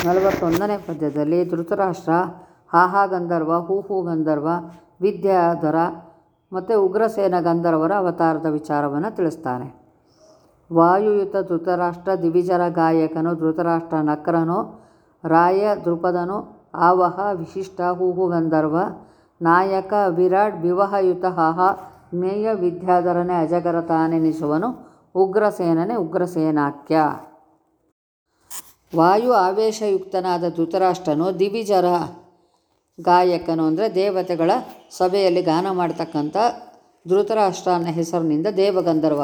ನಲವತ್ತೊಂದನೇ ಪದ್ಯದಲ್ಲಿ ಧೃತರಾಷ್ಟ್ರ ಹಾಹಾ ಗಂಧರ್ವ ಹೂಹು ಗಂಧರ್ವ ವಿದ್ಯಾಧರ ಮತ್ತು ಉಗ್ರಸೇನ ಗಂಧರ್ವರ ಅವತಾರದ ವಿಚಾರವನ್ನು ತಿಳಿಸ್ತಾನೆ ವಾಯುಯುತ ಧೃತರಾಷ್ಟ್ರ ದಿವಿಜರ ಗಾಯಕನು ಧೃತರಾಷ್ಟ್ರ ನಕ್ರನು ರಾಯ ದೃಪದನು ಆವಹ ವಿಶಿಷ್ಟ ಹೂಹು ಗಂಧರ್ವ ನಾಯಕ ವಿರಾಟ್ ವಿವಹಯುತ ಹಾಹ ಜ್ಞೇಯ ವಿದ್ಯಾಧರನೇ ಅಜಗರ ತಾನೆನಿಸುವನು ಉಗ್ರಸೇನನೇ ಉಗ್ರಸೇನಾಖ್ಯ ವಾಯು ಆವೇಶಯುಕ್ತನಾದ ಧೃತರಾಷ್ಟ್ರನು ದಿವಿಜರ ಗಾಯಕನು ಅಂದರೆ ದೇವತೆಗಳ ಸಭೆಯಲ್ಲಿ ಗಾನ ಮಾಡ್ತಕ್ಕಂಥ ಧೃತರಾಷ್ಟ್ರ ಅನ್ನೋ ಹೆಸರಿನಿಂದ ದೇವಗಂಧರ್ವ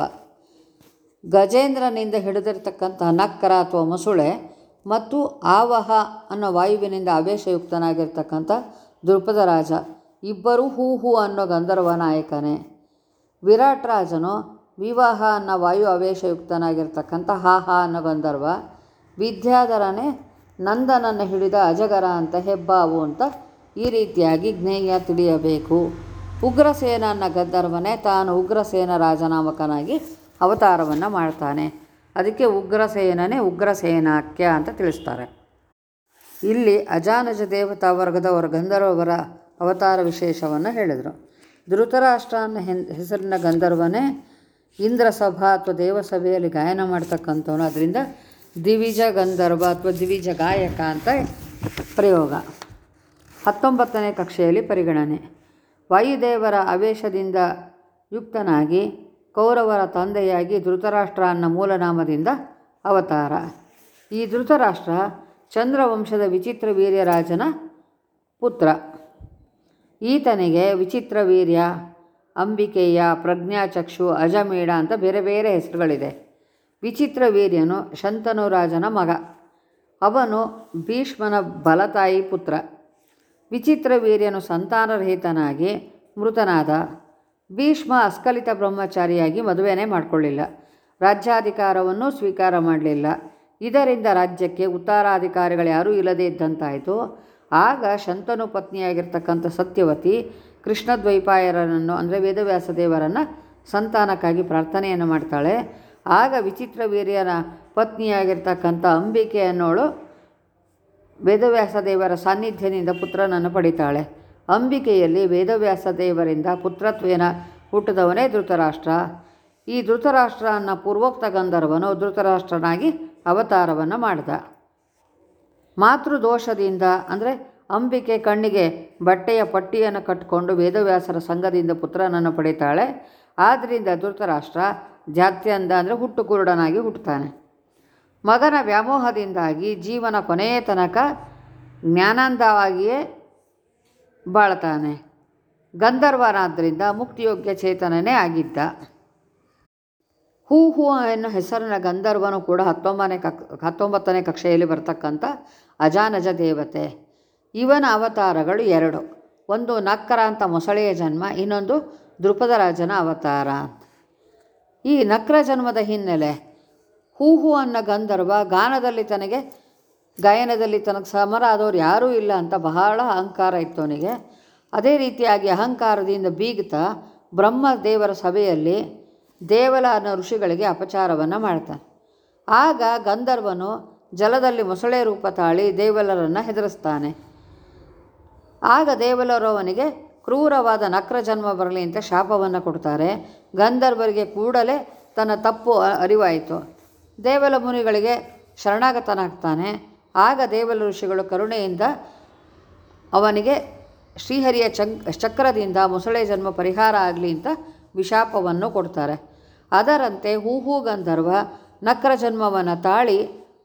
ಗಜೇಂದ್ರನಿಂದ ಹಿಡಿದಿರ್ತಕ್ಕಂಥ ನಕ್ಕರ ಅಥವಾ ಮೊಸುಳೆ ಮತ್ತು ಆವಹ ಅನ್ನೋ ವಾಯುವಿನಿಂದ ಆವೇಶಯುಕ್ತನಾಗಿರ್ತಕ್ಕಂಥ ದೃಪದ ರಾಜ ಇಬ್ಬರೂ ಹೂ ಹೂ ಅನ್ನೋ ಗಂಧರ್ವ ನಾಯಕನೇ ವಿರಾಟ್ ರಾಜನು ವಿವಾಹ ಅನ್ನೋ ವಾಯು ಆವೇಶಯುಕ್ತನಾಗಿರ್ತಕ್ಕಂಥ ಹಾ ಹಾ ಅನ್ನೋ ಗಂಧರ್ವ ವಿದ್ಯಾಧರನೇ ನಂದನನ್ನು ಹಿಡಿದ ಅಜಗರ ಅಂತ ಹೆಬ್ಬಾವು ಅಂತ ಈ ರೀತಿಯಾಗಿ ಜ್ಞೇಯ ತಿಳಿಯಬೇಕು ಉಗ್ರಸೇನ ಅನ್ನೋ ಗಂಧರ್ವನೇ ತಾನು ಉಗ್ರಸೇನ ರಾಜನಾಮಕನಾಗಿ ಅವತಾರವನ್ನು ಮಾಡ್ತಾನೆ ಅದಕ್ಕೆ ಉಗ್ರಸೇನನೇ ಉಗ್ರಸೇನಾಖ್ಯ ಅಂತ ತಿಳಿಸ್ತಾರೆ ಇಲ್ಲಿ ಅಜಾನಜ ದೇವತಾ ವರ್ಗದವರ ಗಂಧರ್ವರ ಅವತಾರ ವಿಶೇಷವನ್ನು ಹೇಳಿದರು ಧೃತರಾಷ್ಟ್ರ ಅನ್ನೋ ಹೆನ್ ಹೆಸರಿನ ಗಂಧರ್ವನೇ ಇಂದ್ರಸಭಾ ಅಥವಾ ದೇವಸಭೆಯಲ್ಲಿ ಗಾಯನ ಮಾಡ್ತಕ್ಕಂಥವನು ಅದರಿಂದ ದಿವಿಜ ಗಂಧರ್ವ ಅಥವಾ ದಿವಿಜ ಗಾಯಕ ಅಂತ ಪ್ರಯೋಗ ಹತ್ತೊಂಬತ್ತನೇ ಕಕ್ಷೆಯಲ್ಲಿ ಪರಿಗಣನೆ ವಾಯುದೇವರ ಆವೇಶದಿಂದ ಯುಕ್ತನಾಗಿ ಕೌರವರ ತಂದೆಯಾಗಿ ಧೃತರಾಷ್ಟ್ರ ಅನ್ನೋ ಮೂಲನಾಮದಿಂದ ಅವತಾರ ಈ ಧೃತರಾಷ್ಟ್ರ ಚಂದ್ರವಂಶದ ವಿಚಿತ್ರ ವೀರ್ಯರಾಜನ ಪುತ್ರ ಈತನಿಗೆ ವಿಚಿತ್ರ ವೀರ್ಯ ಅಂಬಿಕೆಯ ಪ್ರಜ್ಞಾಚಕ್ಷು ಅಜಮೇಡ ಅಂತ ಬೇರೆ ಬೇರೆ ಹೆಸರುಗಳಿದೆ ವಿಚಿತ್ರ ವೀರ್ಯನು ಶಂತನು ರಾಜನ ಮಗ ಅವನು ಭೀಷ್ಮನ ಬಲತಾಯಿ ಪುತ್ರ ವಿಚಿತ್ರ ವೀರ್ಯನು ಸಂತಾನರಹಿತನಾಗಿ ಮೃತನಾದ ಭೀಷ್ಮ ಅಸ್ಖಲಿತ ಬ್ರಹ್ಮಚಾರಿಯಾಗಿ ಮದುವೆನೇ ಮಾಡಿಕೊಳ್ಳಿಲ್ಲ ರಾಜ್ಯಾಧಿಕಾರವನ್ನು ಸ್ವೀಕಾರ ಮಾಡಲಿಲ್ಲ ಇದರಿಂದ ರಾಜ್ಯಕ್ಕೆ ಉತ್ತರಾಧಿಕಾರಿಗಳು ಯಾರೂ ಇಲ್ಲದೇ ಇದ್ದಂತಾಯಿತು ಆಗ ಶಂತನು ಪತ್ನಿಯಾಗಿರ್ತಕ್ಕಂಥ ಸತ್ಯವತಿ ಕೃಷ್ಣದ್ವೈಪಾಯರನನ್ನು ಅಂದರೆ ವೇದವ್ಯಾಸ ದೇವರನ್ನು ಸಂತಾನಕ್ಕಾಗಿ ಪ್ರಾರ್ಥನೆಯನ್ನು ಮಾಡ್ತಾಳೆ ಆಗ ವಿಚಿತ್ರ ವೀರ್ಯನ ಪತ್ನಿಯಾಗಿರ್ತಕ್ಕಂಥ ಅಂಬಿಕೆ ಅನ್ನೋಳು ವೇದವ್ಯಾಸ ದೇವರ ಸಾನ್ನಿಧ್ಯದಿಂದ ಪುತ್ರನನ್ನು ಪಡಿತಾಳೆ ಅಂಬಿಕೆಯಲ್ಲಿ ವೇದವ್ಯಾಸ ದೇವರಿಂದ ಪುತ್ರತ್ವೇನ ಹುಟ್ಟಿದವನೇ ಧೃತರಾಷ್ಟ್ರ ಈ ಧೃತರಾಷ್ಟ್ರ ಅನ್ನೋ ಪೂರ್ವೋಕ್ತ ಗಂಧರ್ವನು ಧೃತರಾಷ್ಟ್ರನಾಗಿ ಅವತಾರವನ್ನು ಮಾಡಿದ ಮಾತೃದೋಷದಿಂದ ಅಂದರೆ ಅಂಬಿಕೆ ಕಣ್ಣಿಗೆ ಬಟ್ಟೆಯ ಪಟ್ಟಿಯನ್ನು ಕಟ್ಟಿಕೊಂಡು ವೇದವ್ಯಾಸರ ಸಂಘದಿಂದ ಪುತ್ರನನ್ನು ಪಡಿತಾಳೆ ಆದ್ದರಿಂದ ಧೃತರಾಷ್ಟ್ರ ಜಾತ್ಯಂದ ಅಂದರೆ ಹುಟ್ಟು ಕುರುಡನಾಗಿ ಹುಟ್ಟುತ್ತಾನೆ ಮಗನ ವ್ಯಾಮೋಹದಿಂದಾಗಿ ಜೀವನ ಕೊನೆಯ ತನಕ ಜ್ಞಾನಾಂಧವಾಗಿಯೇ ಬಾಳ್ತಾನೆ ಗಂಧರ್ವನಾದ್ದರಿಂದ ಮುಕ್ತಿಯೋಗ್ಯ ಚೇತನನೇ ಆಗಿದ್ದ ಹೂ ಹೂ ಎನ್ನೋ ಹೆಸರಿನ ಗಂಧರ್ವನು ಕೂಡ ಹತ್ತೊಂಬನೇ ಕಕ್ ಹತ್ತೊಂಬತ್ತನೇ ಕಕ್ಷೆಯಲ್ಲಿ ಬರ್ತಕ್ಕಂಥ ಅಜಾನಜ ದೇವತೆ ಇವನ ಅವತಾರಗಳು ಎರಡು ಒಂದು ನಕ್ಕರ ಅಂತ ಮೊಸಳೆಯ ಜನ್ಮ ಇನ್ನೊಂದು ದೃಪದ ರಾಜನ ಅವತಾರ ಈ ನಕ್ರ ಜನ್ಮದ ಹಿನ್ನೆಲೆ ಹೂ ಹೂ ಅನ್ನೋ ಗಂಧರ್ವ ಗಾನದಲ್ಲಿ ತನಗೆ ಗಾಯನದಲ್ಲಿ ತನಗೆ ಸಮರಾದವ್ರು ಯಾರೂ ಇಲ್ಲ ಅಂತ ಬಹಳ ಅಹಂಕಾರ ಇತ್ತು ಅವನಿಗೆ ಅದೇ ರೀತಿಯಾಗಿ ಅಹಂಕಾರದಿಂದ ಬೀಗ್ತಾ ಬ್ರಹ್ಮ ದೇವರ ಸಭೆಯಲ್ಲಿ ದೇವಲ ಅನ್ನೋ ಋಷಿಗಳಿಗೆ ಅಪಚಾರವನ್ನು ಮಾಡ್ತಾನೆ ಆಗ ಗಂಧರ್ವನು ಜಲದಲ್ಲಿ ಮೊಸಳೆ ರೂಪ ತಾಳಿ ದೇವಲರನ್ನು ಹೆದರಿಸ್ತಾನೆ ಆಗ ದೇವಲರು ಅವನಿಗೆ ಕ್ರೂರವಾದ ನಕ್ರ ಜನ್ಮ ಬರಲಿ ಅಂತ ಶಾಪವನ್ನು ಕೊಡ್ತಾರೆ ಗಂಧರ್ವರಿಗೆ ಕೂಡಲೇ ತನ್ನ ತಪ್ಪು ಅರಿವಾಯಿತು ದೇವಲ ಮುನಿಗಳಿಗೆ ಶರಣಾಗತನಾಗ್ತಾನೆ ಆಗ ದೇವಲ ಋಷಿಗಳು ಕರುಣೆಯಿಂದ ಅವನಿಗೆ ಶ್ರೀಹರಿಯ ಚಂಕ್ ಚಕ್ರದಿಂದ ಮೊಸಳೆ ಜನ್ಮ ಪರಿಹಾರ ಆಗಲಿ ಅಂತ ವಿಶಾಪವನ್ನು ಕೊಡ್ತಾರೆ ಅದರಂತೆ ಹೂ ಹೂ ಗಂಧರ್ವ ನಕ್ರ ಜನ್ಮವನ್ನು ತಾಳಿ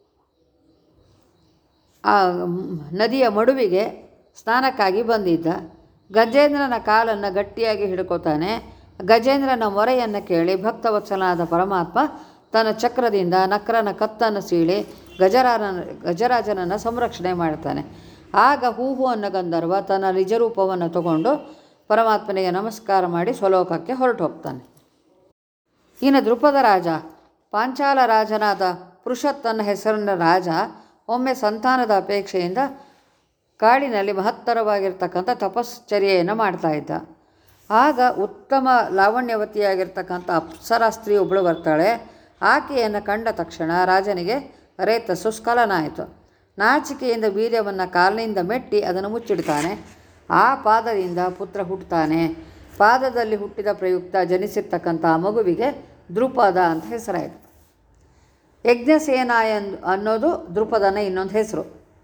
ಆ ನದಿಯ ಮಡುವಿಗೆ ಸ್ನಾನಕ್ಕಾಗಿ ಬಂದಿದ್ದ ಗಜೇಂದ್ರನ ಕಾಲನ್ನು ಗಟ್ಟಿಯಾಗಿ ಹಿಡ್ಕೋತಾನೆ ಗಜೇಂದ್ರನ ಮೊರೆಯನ್ನು ಕೇಳಿ ಭಕ್ತವತ್ಸಲನಾದ ಪರಮಾತ್ಮ ತನ್ನ ಚಕ್ರದಿಂದ ನಕ್ರನ ಕತ್ತನ್ನು ಸೀಳಿ ಗಜರಾಜನ ಗಜರಾಜನನ್ನು ಸಂರಕ್ಷಣೆ ಮಾಡ್ತಾನೆ ಆಗ ಹೂಹು ಅನ್ನೋ ಗಂಧರ್ವ ತನ್ನ ನಿಜರೂಪವನ್ನು ತಗೊಂಡು ಪರಮಾತ್ಮನಿಗೆ ನಮಸ್ಕಾರ ಮಾಡಿ ಸ್ವಲೋಕಕ್ಕೆ ಹೊರಟು ಹೋಗ್ತಾನೆ ಇನ್ನು ದೃಪದ ರಾಜ ಪಾಂಚಾಲ ರಾಜನಾದ ಪುರುಷತ್ತನ ಹೆಸರಿನ ರಾಜ ಒಮ್ಮೆ ಸಂತಾನದ ಅಪೇಕ್ಷೆಯಿಂದ ಕಾಡಿನಲ್ಲಿ ಮಹತ್ತರವಾಗಿರ್ತಕ್ಕಂಥ ತಪಶ್ಚರ್ಯೆಯನ್ನು ಮಾಡ್ತಾ ಇದ್ದ ಆಗ ಉತ್ತಮ ಲಾವಣ್ಯವತಿಯಾಗಿರ್ತಕ್ಕಂಥ ಅಪ್ಸರಾ ಸ್ತ್ರೀ ಒಬ್ಬಳು ಬರ್ತಾಳೆ ಆಕೆಯನ್ನು ಕಂಡ ತಕ್ಷಣ ರಾಜನಿಗೆ ರೇತಸ್ಸು ಸ್ಖಲನ ಆಯಿತು ನಾಚಿಕೆಯಿಂದ ವೀರ್ಯವನ್ನು ಕಾಲಿನಿಂದ ಮೆಟ್ಟಿ ಅದನ್ನು ಮುಚ್ಚಿಡ್ತಾನೆ ಆ ಪಾದದಿಂದ ಪುತ್ರ ಹುಟ್ಟುತ್ತಾನೆ ಪಾದದಲ್ಲಿ ಹುಟ್ಟಿದ ಪ್ರಯುಕ್ತ ಜನಿಸಿರ್ತಕ್ಕಂಥ ಆ ಮಗುವಿಗೆ ದೃಪದ ಅಂತ ಹೆಸರಾಯಿತು ಯಜ್ಞಸೇನ ಎಂದು ಅನ್ನೋದು ದೃಪದನ ಇನ್ನೊಂದು ಹೆಸರು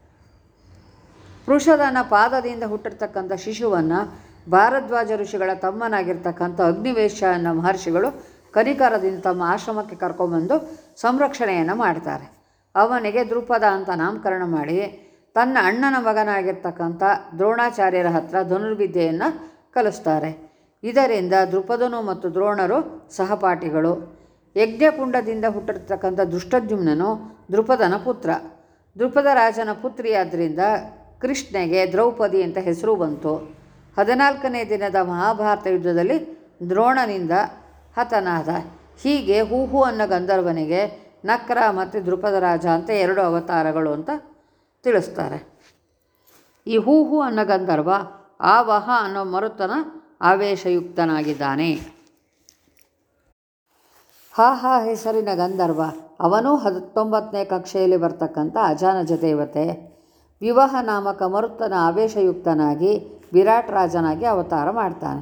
ಪೃಷದನ ಪಾದದಿಂದ ಹುಟ್ಟಿರ್ತಕ್ಕಂಥ ಶಿಶುವನ್ನು ಭಾರದ್ವಾಜ ಋಷಿಗಳ ತಮ್ಮನಾಗಿರ್ತಕ್ಕಂಥ ಅಗ್ನಿವೇಶ ಅನ್ನೋ ಮಹರ್ಷಿಗಳು ಕನಿಕರದಿಂದ ತಮ್ಮ ಆಶ್ರಮಕ್ಕೆ ಕರ್ಕೊಂಬಂದು ಸಂರಕ್ಷಣೆಯನ್ನು ಮಾಡ್ತಾರೆ ಅವನಿಗೆ ದೃಪದ ಅಂತ ನಾಮಕರಣ ಮಾಡಿ ತನ್ನ ಅಣ್ಣನ ಮಗನಾಗಿರ್ತಕ್ಕಂಥ ದ್ರೋಣಾಚಾರ್ಯರ ಹತ್ರ ಧನುರ್ವಿದ್ಯೆಯನ್ನು ಕಲಿಸ್ತಾರೆ ಇದರಿಂದ ದೃಪದನು ಮತ್ತು ದ್ರೋಣರು ಸಹಪಾಠಿಗಳು ಯಜ್ಞಕುಂಡದಿಂದ ಹುಟ್ಟಿರ್ತಕ್ಕಂಥ ದುಷ್ಟದ್ಯುಮ್ನನು ದೃಪದನ ಪುತ್ರ ದೃಪದ ರಾಜನ ಪುತ್ರಿಯಾದ್ದರಿಂದ ಕೃಷ್ಣೆಗೆ ದ್ರೌಪದಿ ಅಂತ ಹೆಸರು ಬಂತು ಹದಿನಾಲ್ಕನೇ ದಿನದ ಮಹಾಭಾರತ ಯುದ್ಧದಲ್ಲಿ ದ್ರೋಣನಿಂದ ಹತನಾದ ಹೀಗೆ ಹೂಹು ಅನ್ನೋ ಗಂಧರ್ವನಿಗೆ ನಕ್ರ ಮತ್ತು ದೃಪದ ರಾಜ ಅಂತ ಎರಡು ಅವತಾರಗಳು ಅಂತ ತಿಳಿಸ್ತಾರೆ ಈ ಹೂಹು ಅನ್ನೋ ಗಂಧರ್ವ ಆವಹ ಅನ್ನೋ ಮರುತನ ಆವೇಶಯುಕ್ತನಾಗಿದ್ದಾನೆ ಹಾ ಹಾ ಹೆಸರಿನ ಗಂಧರ್ವ ಅವನೂ ಹತ್ತೊಂಬತ್ತನೇ ಕಕ್ಷೆಯಲ್ಲಿ ಬರ್ತಕ್ಕಂಥ ಅಜಾನಜ ದೇವತೆ ವಿವಾಹ ನಾಮಕ ಮರುತ್ತನ ಆವೇಶಯುಕ್ತನಾಗಿ ವಿರಾಟ್ ರಾಜನಾಗಿ ಅವತಾರ ಮಾಡ್ತಾನೆ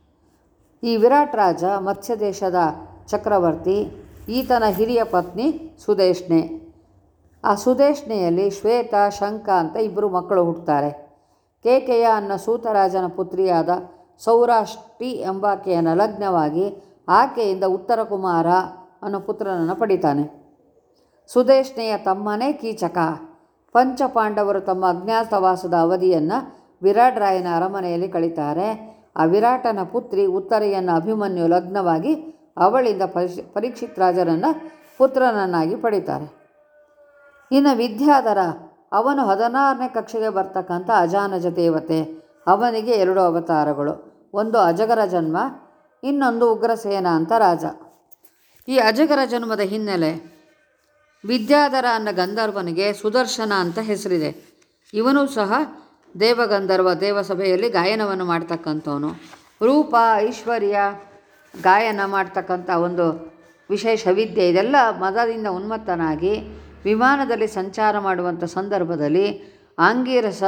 ಈ ವಿರಾಟ್ ರಾಜ ಮತ್ಸ್ಯ ದೇಶದ ಚಕ್ರವರ್ತಿ ಈತನ ಹಿರಿಯ ಪತ್ನಿ ಸುದೇಶ್ನೆ ಆ ಸುದೇಶ್ನೆಯಲ್ಲಿ ಶ್ವೇತ ಶಂಕ ಅಂತ ಇಬ್ಬರು ಮಕ್ಕಳು ಹುಟ್ಟುತ್ತಾರೆ ಕೇಕೆಯ ಅನ್ನೋ ಸೂತರಾಜನ ಪುತ್ರಿಯಾದ ಸೌರಾಷ್ಟಿ ಎಂಬಾಕೆಯನ್ನು ಲಗ್ನವಾಗಿ ಆಕೆಯಿಂದ ಉತ್ತರ ಕುಮಾರ ಅನ್ನೋ ಪುತ್ರನನ್ನು ಪಡಿತಾನೆ ಸುದೇಶ್ನೆಯ ತಮ್ಮನೇ ಕೀಚಕ ಪಂಚಪಾಂಡವರು ತಮ್ಮ ಅಜ್ಞಾತವಾಸದ ಅವಧಿಯನ್ನು ವಿರಾಟ್ ರಾಯನ ಅರಮನೆಯಲ್ಲಿ ಕಳೀತಾರೆ ಆ ವಿರಾಟನ ಪುತ್ರಿ ಉತ್ತರೆಯನ್ನು ಅಭಿಮನ್ಯು ಲಗ್ನವಾಗಿ ಅವಳಿಂದ ಪರಿಶ್ ಪರೀಕ್ಷಿತ್ ರಾಜರನ್ನು ಪುತ್ರನನ್ನಾಗಿ ಪಡಿತಾರೆ ಇನ್ನು ವಿದ್ಯಾಧರ ಅವನು ಹದಿನಾರನೇ ಕಕ್ಷೆಗೆ ಬರ್ತಕ್ಕಂಥ ಅಜಾನಜ ದೇವತೆ ಅವನಿಗೆ ಎರಡು ಅವತಾರಗಳು ಒಂದು ಅಜಗರ ಜನ್ಮ ಇನ್ನೊಂದು ಉಗ್ರಸೇನ ಅಂತ ರಾಜ ಈ ಅಜಗರ ಜನ್ಮದ ಹಿನ್ನೆಲೆ ವಿದ್ಯಾಧರ ಅನ್ನೋ ಗಂಧರ್ವನಿಗೆ ಸುದರ್ಶನ ಅಂತ ಹೆಸರಿದೆ ಇವನು ಸಹ ದೇವಗಂಧರ್ವ ದೇವಸಭೆಯಲ್ಲಿ ಗಾಯನವನ್ನು ಮಾಡ್ತಕ್ಕಂಥವನು ರೂಪ ಐಶ್ವರ್ಯ ಗಾಯನ ಮಾಡ್ತಕ್ಕಂಥ ಒಂದು ವಿಶೇಷ ವಿದ್ಯೆ ಇದೆಲ್ಲ ಮದದಿಂದ ಉನ್ಮತ್ತನಾಗಿ ವಿಮಾನದಲ್ಲಿ ಸಂಚಾರ ಮಾಡುವಂಥ ಸಂದರ್ಭದಲ್ಲಿ ಆಂಗೀರಸ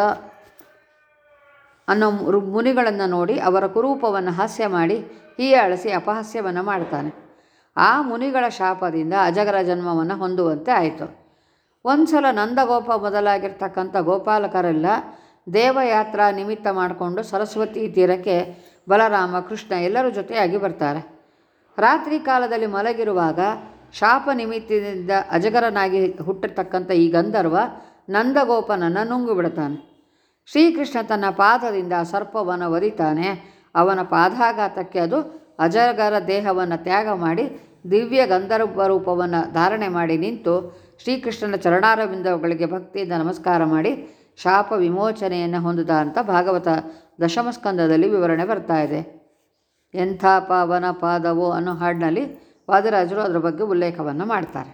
ಅನ್ನೋ ಮು- ಮುನಿಗಳನ್ನು ನೋಡಿ ಅವರ ಕುರೂಪವನ್ನು ಹಾಸ್ಯ ಮಾಡಿ ಹೀಯಾಳಿಸಿ ಅಪಹಾಸ್ಯವನ್ನು ಮಾಡ್ತಾನೆ ಆ ಮುನಿಗಳ ಶಾಪದಿಂದ ಅಜಗರ ಜನ್ಮವನ್ನು ಹೊಂದುವಂತೆ ಆಯಿತು ಒಂದು ಸಲ ನಂದಗೋಪ ಮೊದಲಾಗಿರ್ತಕ್ಕಂಥ ಗೋಪಾಲಕರೆಲ್ಲ ದೇವಯಾತ್ರಾ ನಿಮಿತ್ತ ಮಾಡಿಕೊಂಡು ಸರಸ್ವತಿ ತೀರಕ್ಕೆ ಬಲರಾಮ ಕೃಷ್ಣ ಎಲ್ಲರ ಜೊತೆಯಾಗಿ ಬರ್ತಾರೆ ರಾತ್ರಿ ಕಾಲದಲ್ಲಿ ಮಲಗಿರುವಾಗ ಶಾಪ ನಿಮಿತ್ತದಿಂದ ಅಜಗರನಾಗಿ ಹುಟ್ಟಿರ್ತಕ್ಕಂಥ ಈ ಗಂಧರ್ವ ನಂದಗೋಪನನ್ನು ನುಂಗು ಬಿಡ್ತಾನೆ ಶ್ರೀಕೃಷ್ಣ ತನ್ನ ಪಾದದಿಂದ ಆ ಸರ್ಪವನ್ನು ಒದಿತಾನೆ ಅವನ ಪಾದಾಘಾತಕ್ಕೆ ಅದು ಅಜಗರ ದೇಹವನ್ನು ತ್ಯಾಗ ಮಾಡಿ ದಿವ್ಯ ಗಂಧರ್ವ ರೂಪವನ್ನು ಧಾರಣೆ ಮಾಡಿ ನಿಂತು ಶ್ರೀಕೃಷ್ಣನ ಚರಣಾರವಿಂದಗಳಿಗೆ ಭಕ್ತಿಯಿಂದ ನಮಸ್ಕಾರ ಮಾಡಿ ಶಾಪ ವಿಮೋಚನೆಯನ್ನು ಹೊಂದಿದ ಅಂತ ಭಾಗವತ ದಶಮಸ್ಕಂದದಲ್ಲಿ ವಿವರಣೆ ಬರ್ತಾ ಇದೆ ಎಂಥ ಪಾವನ ಪಾದವೋ ಅನ್ನೋ ಹಾಡಿನಲ್ಲಿ ವಾದಿರಾಜರು ಅದರ ಬಗ್ಗೆ ಉಲ್ಲೇಖವನ್ನು ಮಾಡ್ತಾರೆ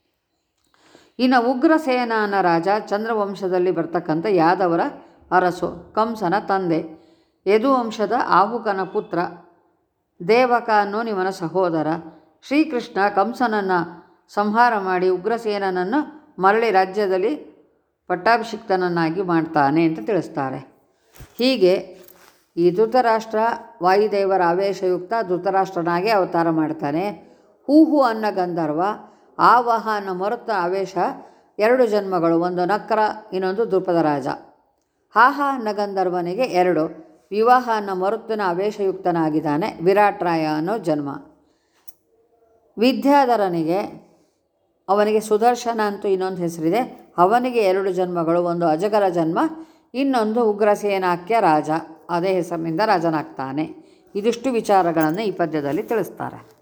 ಇನ್ನು ಉಗ್ರಸೇನ ಅನ್ನೋ ರಾಜ ಚಂದ್ರವಂಶದಲ್ಲಿ ಬರ್ತಕ್ಕಂಥ ಯಾದವರ ಅರಸು ಕಂಸನ ತಂದೆ ಯದುವಂಶದ ಆಹುಕನ ಪುತ್ರ ದೇವಕ ಅನ್ನೋ ನಿವನ ಸಹೋದರ ಶ್ರೀಕೃಷ್ಣ ಕಂಸನನ್ನು ಸಂಹಾರ ಮಾಡಿ ಉಗ್ರಸೇನನನ್ನು ಮರಳಿ ರಾಜ್ಯದಲ್ಲಿ ಪಟ್ಟಾಭಿಷಿಕ್ತನನ್ನಾಗಿ ಮಾಡ್ತಾನೆ ಅಂತ ತಿಳಿಸ್ತಾರೆ ಹೀಗೆ ಈ ಧೃತರಾಷ್ಟ್ರ ವಾಯುದೇವರ ಆವೇಶಯುಕ್ತ ಧೃತರಾಷ್ಟ್ರನಾಗಿ ಅವತಾರ ಮಾಡ್ತಾನೆ ಹೂಹು ಅನ್ನ ಗಂಧರ್ವ ಆವಹ ಅನ್ನೋ ಮರುತ್ತ ಆವೇಶ ಎರಡು ಜನ್ಮಗಳು ಒಂದು ನಕ್ರ ಇನ್ನೊಂದು ದೃಪದ ರಾಜ ಹಾಹ ಅನ್ನ ಗಂಧರ್ವನಿಗೆ ಎರಡು ವಿವಾಹ ಅನ್ನೋ ಮರುತ್ತನ ಆವೇಶಯುಕ್ತನಾಗಿದ್ದಾನೆ ವಿರಾಟ್ ರಾಯ ಅನ್ನೋ ಜನ್ಮ ವಿದ್ಯಾಧರನಿಗೆ ಅವನಿಗೆ ಸುದರ್ಶನ ಅಂತೂ ಇನ್ನೊಂದು ಹೆಸರಿದೆ ಅವನಿಗೆ ಎರಡು ಜನ್ಮಗಳು ಒಂದು ಅಜಗರ ಜನ್ಮ ಇನ್ನೊಂದು ಉಗ್ರಸೇನಾಕ್ಯ ರಾಜ ಅದೇ ಹೆಸರಿನಿಂದ ರಾಜನಾಗ್ತಾನೆ ಇದಿಷ್ಟು ವಿಚಾರಗಳನ್ನು ಈ ಪದ್ಯದಲ್ಲಿ ತಿಳಿಸ್ತಾರೆ